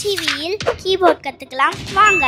டிவியில் கீபோர்ட் கற்றுக்கலாம் வாங்க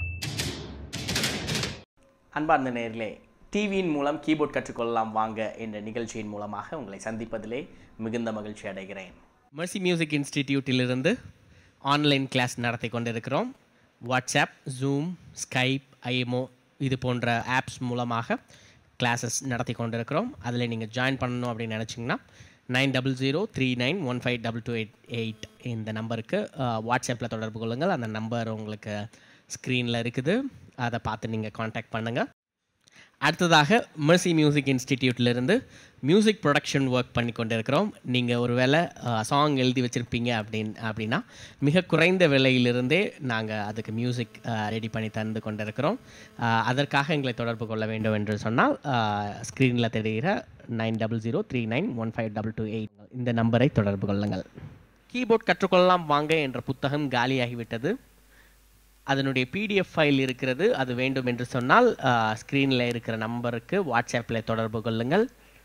அன்பார்ந்த நேர்களே டிவியின் மூலம் கீபோர்ட் கற்றுக்கொள்ளலாம் வாங்க என்ற நிகழ்ச்சியின் மூலமாக உங்களை சந்திப்பதிலே மிகுந்த மகிழ்ச்சி அடைகிறேன் மர்சி மியூசிக் இன்ஸ்டிடியூட்டிலிருந்து ஆன்லைன் கிளாஸ் நடத்தி கொண்டிருக்கிறோம் வாட்ஸ்அப் ஜூம் ஸ்கைப் ஐஎம்ஓ இது போன்ற ஆப்ஸ் மூலமாக கிளாஸஸ் நடத்தி கொண்டிருக்கிறோம் அதில் நீங்கள் ஜாயின் பண்ணணும் அப்படின்னு நினச்சிங்கன்னா nine double zero three nine one five double two eight eight இந்த நம்பருக்கு வாட்ஸ்அப்பில் தொடர்பு கொள்ளுங்கள் அந்த நம்பர் உங்களுக்கு ஸ்க்ரீனில் இருக்குது அதை பார்த்து நீங்கள் காண்டாக்ட் பண்ணுங்கள் அடுத்ததாக மெர்சி மியூசிக் இன்ஸ்டிடியூட்லேருந்து மியூசிக் ப்ரொடக்ஷன் ஒர்க் பண்ணி கொண்டிருக்கிறோம் நீங்கள் ஒரு வேளை சாங் எழுதி வச்சுருப்பீங்க அப்படின் அப்படின்னா மிக குறைந்த விலையிலிருந்தே நாங்கள் அதுக்கு மியூசிக் ரெடி பண்ணி தந்து கொண்டிருக்கிறோம் அஹ், அதற்காக எங்களை தொடர்பு கொள்ள வேண்டும் என்று சொன்னால் ஸ்க்ரீனில் தெரிகிற nine double zero three nine one five double two eight இந்த நம்பரை தொடர்பு கொள்ளுங்கள் கீபோர்ட் கற்றுக்கொள்ளலாம் வாங்க என்ற புத்தகம் காலியாகிவிட்டது அதனுடைய பிடிஎஃப் ஃபைல் இருக்கிறது அது வேண்டும் என்று சொன்னால் ஸ்க்ரீனில் இருக்கிற நம்பருக்கு வாட்ஸ்அப்பில் தொடர்பு கொள்ளுங்கள்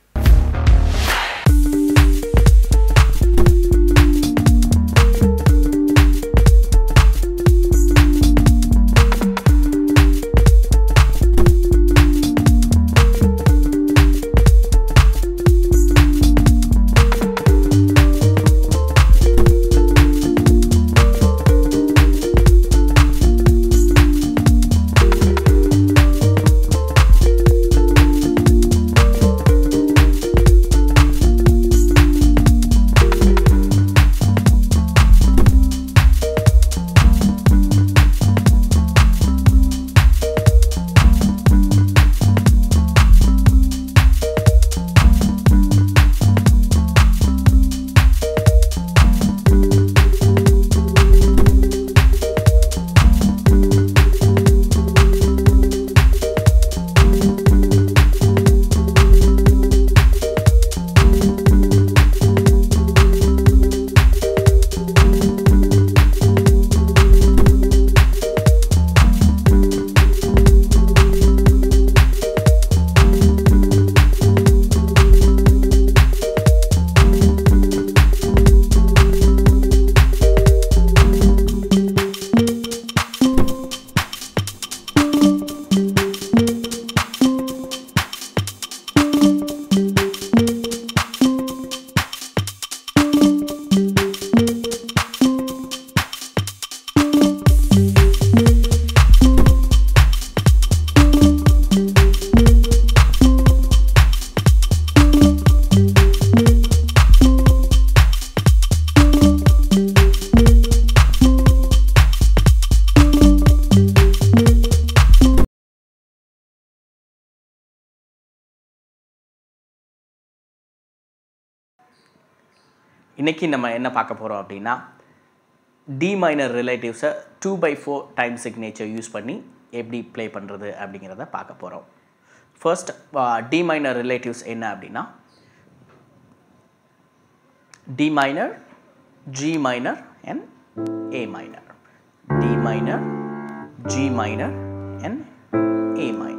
இன்னைக்கு நம்ம என்ன பார்க்க போகிறோம் அப்படின்னா டி மைனர் ரிலேட்டிவ்ஸை two by four time signature use பண்ணி எப்படி ப்ளே பண்ணுறது அப்படிங்கிறத பார்க்க போகிறோம் ஃபர்ஸ்ட் டி மைனர் ரிலேட்டிவ்ஸ் என்ன அப்படின்னா D minor G minor and A minor D minor G minor and A minor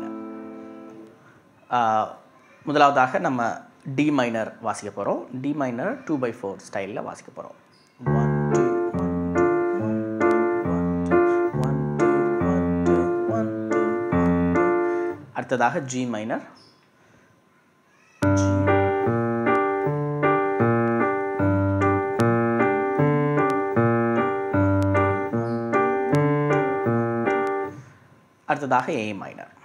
முதலாவதாக நம்ம டி மைனர் வாசிக்க போகிறோம் D minor two by four ஸ்டைலில் வாசிக்க போகிறோம் one two one two one two one two அடுத்ததாக ஜி மைனர் அடுத்ததாக A minor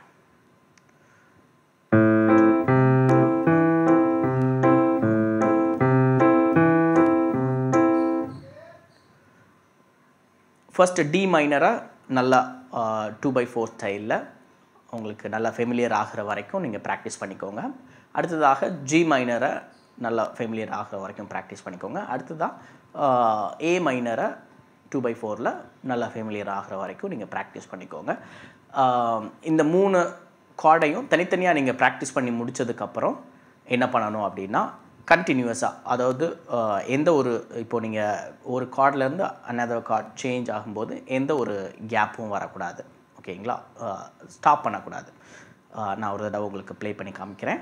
first D மைனரை நல்லா டூ பை ஃபோர் ஸ்டைலில் உங்களுக்கு நல்லா ஃபெமிலியர் ஆகிற வரைக்கும் நீங்கள் ப்ராக்டிஸ் பண்ணிக்கோங்க அடுத்ததாக ஜி மைனரை நல்லா ஃபெமிலியர் ஆகிற வரைக்கும் ப்ராக்டிஸ் பண்ணிக்கோங்க அடுத்ததாக ஏ மைனரை டூ பை ஃபோரில் நல்லா ஃபெமிலியர் ஆகிற வரைக்கும் நீங்கள் ப்ராக்டிஸ் பண்ணிக்கோங்க ஆஹ் இந்த மூணு கார்டையும் தனித்தனியாக நீங்கள் ப்ராக்டிஸ் பண்ணி முடிச்சதுக்கப்புறம் என்ன பண்ணணும் அப்படின்னா கண்டினியூஸாக அதாவது அஹ், எந்த ஒரு இப்போ நீங்கள் ஒரு கார்ட்லேருந்து another கார்ட் சேஞ்ச் ஆகும்போது எந்த ஒரு கேப்பும் வரக்கூடாது ஓகேங்களா ஸ்டாப் பண்ணக்கூடாது அஹ், நான் ஒரு தடவை உங்களுக்கு ப்ளே பண்ணி காமிக்கிறேன்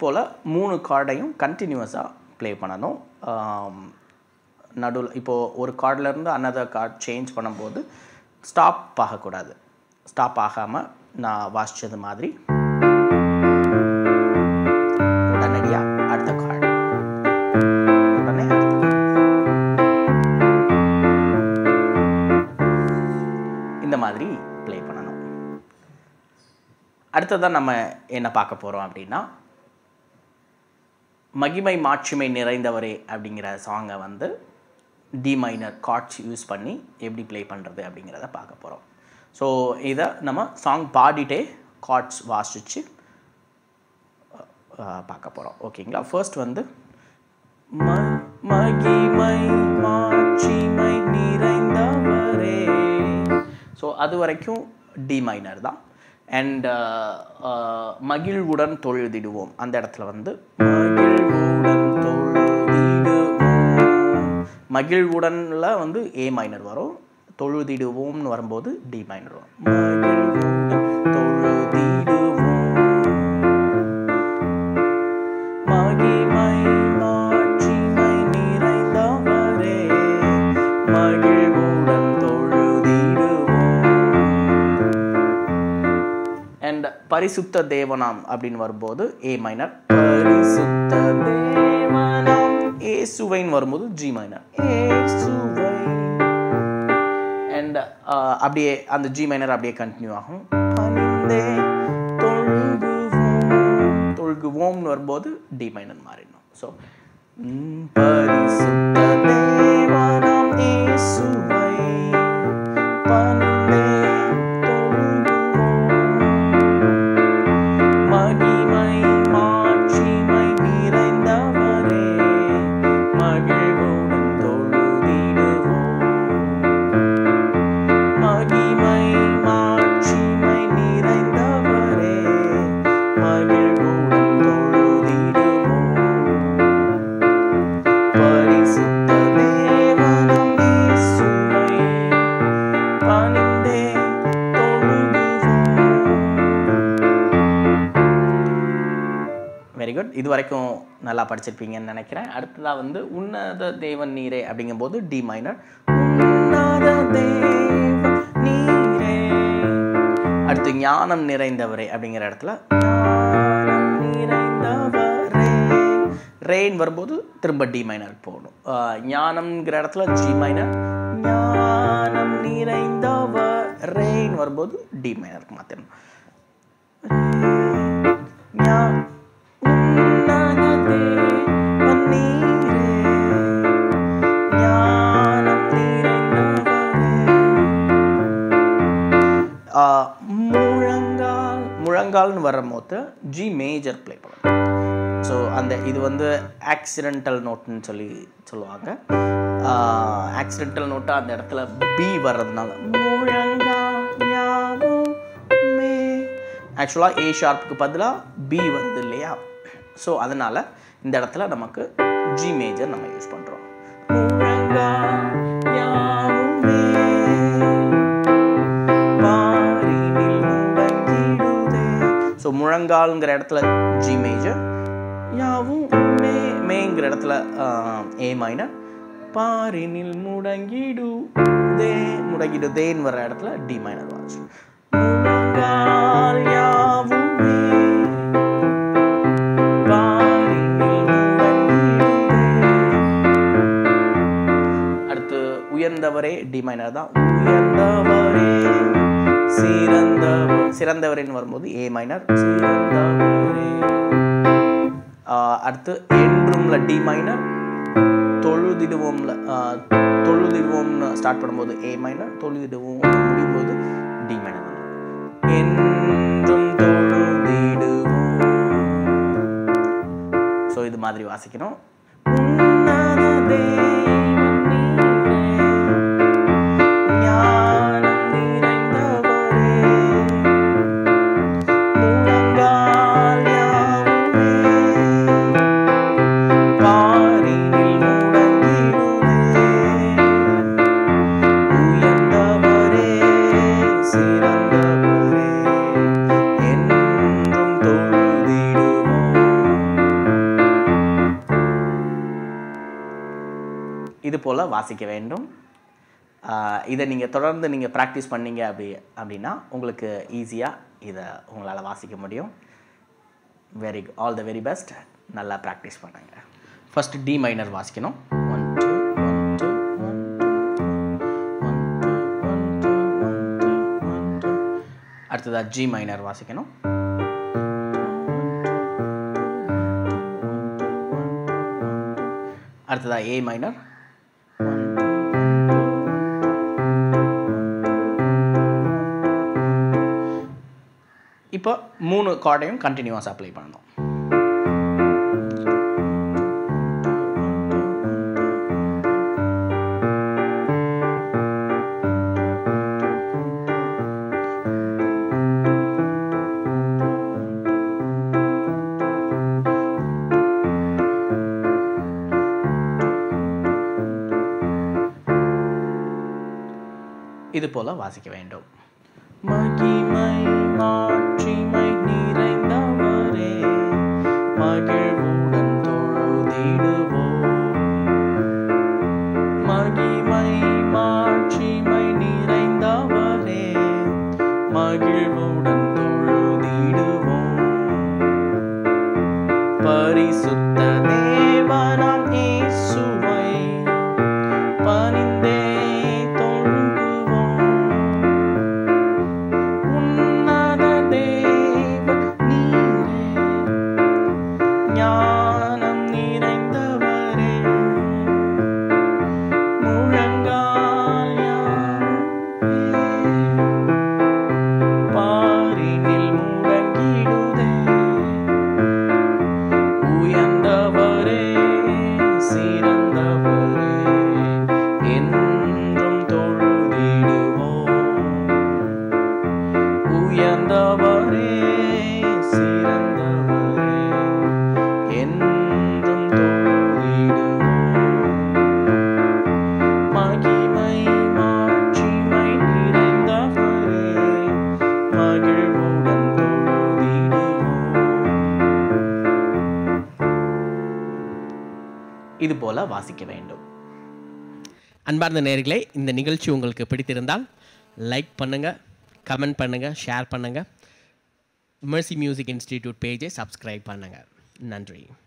போல் மூணு கார்டையும் கண்டினியூஸாக ப்ளே பண்ணணும் நடுவில் இப்போது ஒரு கார்ட்லேருந்து another கார்ட் சேஞ்ச் பண்ணும்போது ஸ்டாப் ஆகக்கூடாது ஸ்டாப் ஆகாமல் நான் வாசித்தது மாதிரி உடனடியாக அடுத்த கார்டு உடனே அடுத்த card. இந்த மாதிரி ப்ளே பண்ணணும் அடுத்ததான் நம்ம என்ன பார்க்க போகிறோம் அப்படின்னா மகிமை மாட்சிமை நிறைந்தவரே அப்படிங்கிற சாங்கை வந்து டி மைனர் கார்ட்ஸ் யூஸ் பண்ணி எப்படி ப்ளே பண்ணுறது அப்படிங்கிறத பார்க்க போகிறோம் ஸோ இதை நம்ம சாங் பாடிட்டே கார்ட்ஸ் வாசிச்சு அஹ், பார்க்க போகிறோம் ஓகேங்களா ஃபர்ஸ்ட் வந்து ம மகிமை மாட்சிமை நிறைந்தவரே ஸோ அது வரைக்கும் டி மைனர் தான் அண்ட் மகிழ்வுடன் தொழுதிடுவோம் அந்த இடத்துல வந்து மகிழ்வுடன் தொழுதிடுவோம் மகிழ்வுடன்ல வந்து ஏ மைனர் வரும் தொழுதிடுவோம்னு வரும்போது டி மைனர் வரும் மகிழ்வுடன் தொழுதிடுவோம் மகிமை மாட்சிமை நிறைந்தவரே மகிழ்வுடன் தொழுதிடுவோம் அண்ட் பரிசுத்த தேவனாம் அப்படின்னு வரும்போது ஏ மைனர் பரிசுத்த தேவனாம் ஏசுவைன்னு வரும்போது ஜி மைனர் ஏசுவை அண்ட் அப்படியே அந்த ஜி மைனர் அப்படியே கண்டினியூ ஆகும் பணிந்தே தொழுகுவோம் தொழுகுவோம்னு வரும்போது டி மைனர் மாறிடணும் ஸோ பரிசுத்த தேவனாம் இயேசுவை பணிந்தே தொழுகுவோம் மகிமை மாட்சிமை நிறைந்தவரே மகிழ்வுடன் தொழுதிடுவோம் மகிமை மாட்சிமை நிறைந்தவரே மகிழ்வுடன் தொழுதிடுவோம் பரிசுத்த தேவனம் இயேசுவை பணிந்தே தொழுகுவோம் வெரி குட் இது வரைக்கும் நல்லா படிச்சிருப்பீங்கன்னு நினைக்கிறேன் அடுத்ததாக வந்து உன்னத தேவன் நீரே அப்படிங்கும்போது டி மைனர் உன்னத தேவன் நீரே அடுத்து ஞானம் நிறைந்தவரே அப்படிங்கிற இடத்துல ஞானம் நிறைந்தவரே ரெயின் வரும்போது திரும்ப டி மைனர் போகணும் ஆஹ் ஞானம்ங்கிற இடத்துல ஜி மைனர் ஞானம் நிறைந்தவர் ரெயின் வரும்போது டி மைனருக்கு மாற்றணும் ஞா- உன்னத தேவன் நீரே, ஞானம் நிறைந்தவரே. ஆ, முழங்கால் முழங்கால்னு வரும்போது ஜி மேஜர் ப்ளே பண்ணணும் ஸோ அந்த இது வந்து ஆக்சிடென்டல் நோட்னு சொல்லி சொல்லுவாங்க ஆக்சிடென்டல் நோட்டு அந்த இடத்துல பி வர்றதுனால முழங்கால் யாவுமே ஆக்சுவலாக ஏ ஷார்ப்புக்கு பதிலாக பி வருது இல்லையா ஸோ அதனால் இந்த இடத்துல நமக்கு ஜி மேஜர் நம்ம யூஸ் பண்ணுறோம் முழங்கால் யாவுமே பாரினில் முழங்கிடுதே ஸோ முழங்கால்ங்கிற இடத்துல ஜி மேஜர் யாவும் மே மேங்கிற இடத்துல ஏ மைனர் பாரினில் முடங்கிடுதே முடங்கிடுதேன்னு வர இடத்துல டி மைனர் வாட்ச் முழங்கால் யாவுமே பாரினில் முடங்கிடுதே அடுத்து உயர்ந்தவரே டி மைனர் தான் உயர்ந்தவரே சிறந்தவர் சிறந்தவரேன்னு வரும்போது ஏ மைனர் சிறந்தவரே ஆஹ் அடுத்து என்றும்ல டி மைனர் தொழுதிடுவோம்ல ஆஹ் தொழுதிடுவோம்னு ஸ்டார்ட் பண்ணும்போது ஏ மைனர் தொழுதிடுவோம் முடியும் போது டி மைனர் என்றும் தொழுதிடுவோம் ஸோ இது மாதிரி வாசிக்கணும் உன்னத தேவன் நீரே, ஞானம் நிறைந்தவரே, முழங்கால் யாவுமே, பாரினில் முடங்கிடுதே. உயர்ந்தவரே, சிறந்தவரே, என்றும் தொழுதிடுவோம் போல் வாசிக்க வேண்டும் ஆஹ் இதை நீங்கள் தொடர்ந்து நீங்கள் ப்ராக்டிஸ் பண்ணீங்க அப்படி அப்படின்னா உங்களுக்கு ஈஸியாக இதை உங்களால் வாசிக்க முடியும் very all the very best நல்லா ப்ராக்டிஸ் பண்ணுங்க ஃபர்ஸ்ட் டி மைனர் வாசிக்கணும் one two one two one two one two one two one two அடுத்ததாக ஜி மைனர் வாசிக்கணும் அடுத்ததாக ஏ மைனர் இப்போ மூணு கார்டையும் கண்டினியூவாக அப்ளை பண்ணணும் இது போல வாசிக்க வேண்டும் மகிமை மாட்சிமை நிறைந்தவரே மகிழ்வுடன் தொழுதிடுவோம் மகிமை மாட்சிமை நிறைந்தவரே மகிழ்வுடன் தொழுதிடுவோம் பரிசுத்த தேவனாம் இயேசுவை பணிந்தே தொழுகுவோம் உன்னத தேவ நீரே ஞானம் நிறைந்தவரே முழங்கால் யாவே பாரினில் முழங்கிடுதே உயர்ந்தவரே சிறந்தவரே என்றும் தொழுதிடுவோம் உயர்ந்தவரே சிறந்தவரே என்றும் தொழுதிடுவோம் மகிமை மாட்சிமை நிறைந்தவரே மகிழ்வுடன் தொழுதிடுவோம் இது போல வாசிக்க வேண்டும் அன்பார்ந்த நேயர்களே இந்த நிகழ்ச்சி உங்களுக்கு பிடித்திருந்தால் லைக் பண்ணுங்கள் கமெண்ட் பண்ணுங்கள் ஷேர் பண்ணுங்கள் மெர்சி மியூசிக் இன்ஸ்டிடியூட் பேஜை சப்ஸ்கிரைப் பண்ணுங்கள் நன்றி